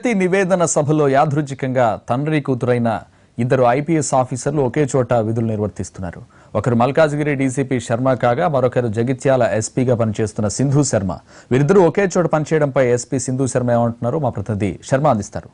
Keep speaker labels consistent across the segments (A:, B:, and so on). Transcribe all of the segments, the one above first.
A: ప్రగతి నివేదన సభలో యాదృచ్ఛికంగా తండ్రి కూతురైన ఇద్దరు ఐపీఎస్ ఆఫీసర్లు ఒకే చోట విధులు నిర్వర్తిస్తున్నారు ఒకరు మల్కాజ్గిరి డీసీపీ శర్మ కాగా మరొకరు జగిత్యాల ఎస్పీగా పనిచేస్తున్న సింధు శర్మ వీరిద్దరూ ఒకే చోట పనిచేయడంపై ఎస్పీ సింధు శర్మ ఏమంటున్నారు మా ప్రతినిధి శర్మ అందిస్తారు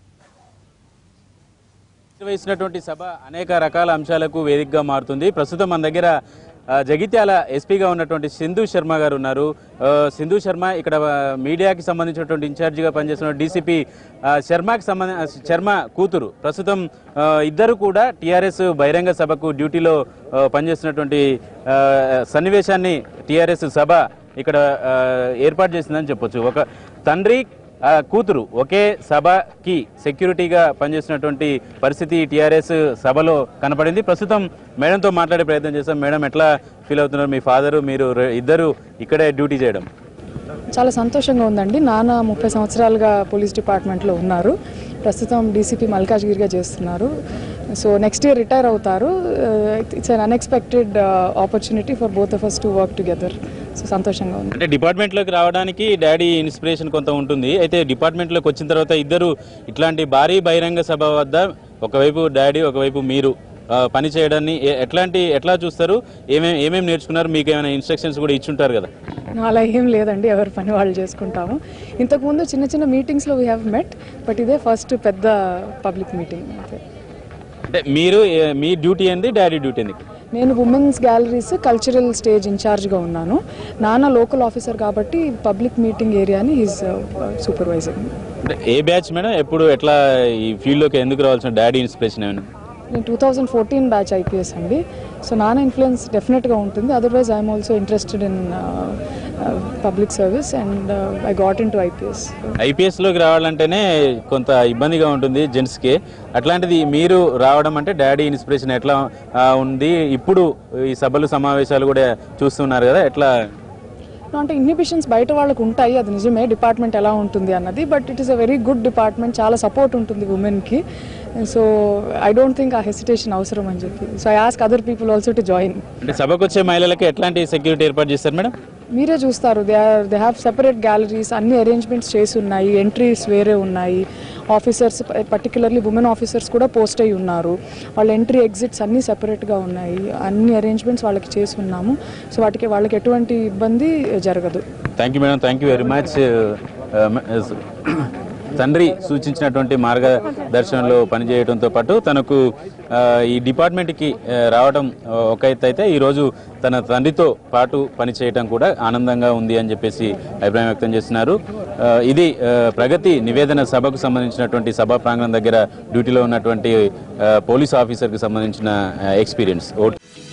B: నిర్వహిస్తున్నటువంటి సభ అనేక రకాల అంశాలకు వేదికగా మారుతుంది ప్రస్తుతం మన దగ్గర ఆ, జగిత్యాల ఎస్పీగా ఉన్నటువంటి సింధు శర్మ గారు ఉన్నారు ఆ, సింధు శర్మ ఇక్కడ ఆ, మీడియాకి సంబంధించినటువంటి ఇన్ఛార్జిగా పనిచేస్తున్న డీసీపీ ఆ, శర్మకి సంబంధ శర్మ కూతురు ప్రస్తుతం ఆ, ఇద్దరు కూడా టీఆర్ఎస్ బహిరంగ సభకు డ్యూటీలో ఆ, పనిచేస్తున్నటువంటి ఆ, సన్నివేశాన్ని టీఆర్ఎస్ సభ ఇక్కడ ఆ, ఏర్పాటు చేసిందని చెప్పొచ్చు ఒక తండ్రి ఆ కూతురు ఒకే సభకి సెక్యూరిటీగా పనిచేస్తున్నటువంటి పరిస్థితి టీఆర్ఎస్ సభలో కనపడింది ప్రస్తుతం మేడంతో మాట్లాడే ప్రయత్నం చేస్తాం మేడం ఎట్లా ఫీల్ అవుతున్నారు మీ ఫాదరు మీరు రె- ఇద్దరు ఇక్కడే డ్యూటీ చేయడం
C: చాలా సంతోషంగా ఉందండి నాన్న ముప్పై సంవత్సరాలుగా పోలీస్ డిపార్ట్మెంట్లో ఉన్నారు ప్రస్తుతం డీసీపీ మల్కాజ్గిరిగా చేస్తున్నారు సో నెక్స్ట్ ఇయర్ రిటైర్ అవుతారు it's an unexpected opportunity for both of us to work together so సంతోషంగా ఉంది
B: అంటే డిపార్ట్మెంట్లోకి రావడానికి డాడీ ఇన్స్పిరేషన్ కొంత ఉంటుంది అయితే డిపార్ట్మెంట్లోకి వచ్చిన తర్వాత ఇద్దరు ఇట్లాంటి భారీ బహిరంగ సభ వద్ద ఒకవైపు డాడీ ఒకవైపు మీరు ఆ, పని చేయడాన్ని ఎ- ఎట్లాంటి ఎట్లా చూస్తారు ఏమేమి ఏమేమి నేర్చుకున్నారు మీకు ఏమైనా ఇన్స్ట్రక్షన్స్ కూడా ఇచ్చుంటారు కదా
C: అలా ఏం లేదండి ఎవరి పని వాళ్ళు చేసుకుంటాము ఇంతకుముందు చిన్న చిన్న మీటింగ్స్లో వీ హ్యావ్ మెట్ బట్ ఇదే ఫస్ట్ పెద్ద పబ్లిక్ మీటింగ్ అంతే
B: అంటే మీరు ఏ- మీ డ్యూటీ ఏంది డాడీ డ్యూటీ ఏంది
C: నేను ఉమెన్స్ గ్యాలరీస్ కల్చరల్ స్టేజ్ ఇన్ఛార్జ్గా ఉన్నాను నాన్న లోకల్ ఆఫీసర్ కాబట్టి పబ్లిక్ మీటింగ్ ఏరియాని ఈజ్ సూపర్వైజర్
B: అంటే ఏ బ్యాచ్ మేడం ఎప్పుడు ఎట్లా ఈ ఫీల్డ్లోకి ఎందుకు రావాల్సిన డాడీ ఇన్స్పిరేషన్ ఏమైనా
C: నేను two thousand fourteen batch IPS అండి సో నాన్న ఇన్ఫ్లుయెన్స్ డెఫినెట్గా ఉంటుంది otherwise I'm also interested in public service and I got into IPS
B: ఐపీఎస్లోకి రావాలంటేనే కొంత ఇబ్బందిగా ఉంటుంది జెంట్స్కి అట్లాంటిది మీరు రావడం అంటే డాడీ ఇన్స్పిరేషన్ ఎట్లా ఆ, ఉంది ఇప్పుడు ఈ సభలు సమావేశాలు కూడా చూస్తున్నారు కదా ఎట్లా
C: అంటే ఇన్హిబిషన్స్ బయట వాళ్ళకు ఉంటాయి అది నిజమే డిపార్ట్మెంట్ ఎలా ఉంటుంది అన్నది but it is a very good department చాలా సపోర్ట్ ఉంటుంది ఉమెన్కి సో ఐ డోంట్ థింక్ ఆ హెసిటేషన్ అవసరం అని చెప్పి so I ask other people also to join
B: అంటే సభకు వచ్చే మహిళలకు ఎట్లాంటి సెక్యూరిటీ ఏర్పాటు చేస్తారు మేడం
C: మీరే చూస్తారు they are they have separate galleries అన్ని అరేంజ్మెంట్స్ చేసి ఉన్నాయి ఎంట్రీస్ వేరే ఉన్నాయి ఆఫీసర్స్ పర్టికులర్లీ ఉమెన్ ఆఫీసర్స్ కూడా పోస్ట్ అయి ఉన్నారు వాళ్ళ ఎంట్రీ ఎగ్జిట్స్ అన్నీ సెపరేట్గా ఉన్నాయి అన్ని అరేంజ్మెంట్స్ వాళ్ళకి చేసి ఉన్నాము సో వాటికి వాళ్ళకి ఎటువంటి ఇబ్బంది జరగదు
B: thank you madam thank you very much తండ్రి సూచించినటువంటి మార్గదర్శనంలో పనిచేయడంతో పాటు తనకు ఆ, ఈ డిపార్ట్మెంట్కి ఆ, రావడం ఆ, ఒక ఎత్తు అయితే ఈరోజు తన తండ్రితో పాటు పనిచేయడం కూడా ఆనందంగా ఉంది అని చెప్పేసి అభిప్రాయం వ్యక్తం చేస్తున్నారు ఆ, ఇది ఆ, ప్రగతి నివేదన సభకు సంబంధించినటువంటి సభా ప్రాంగణం దగ్గర డ్యూటీలో ఉన్నటువంటి ఆ, పోలీస్ ఆఫీసర్కి సంబంధించిన ఎక్స్పీరియన్స్ ఓట్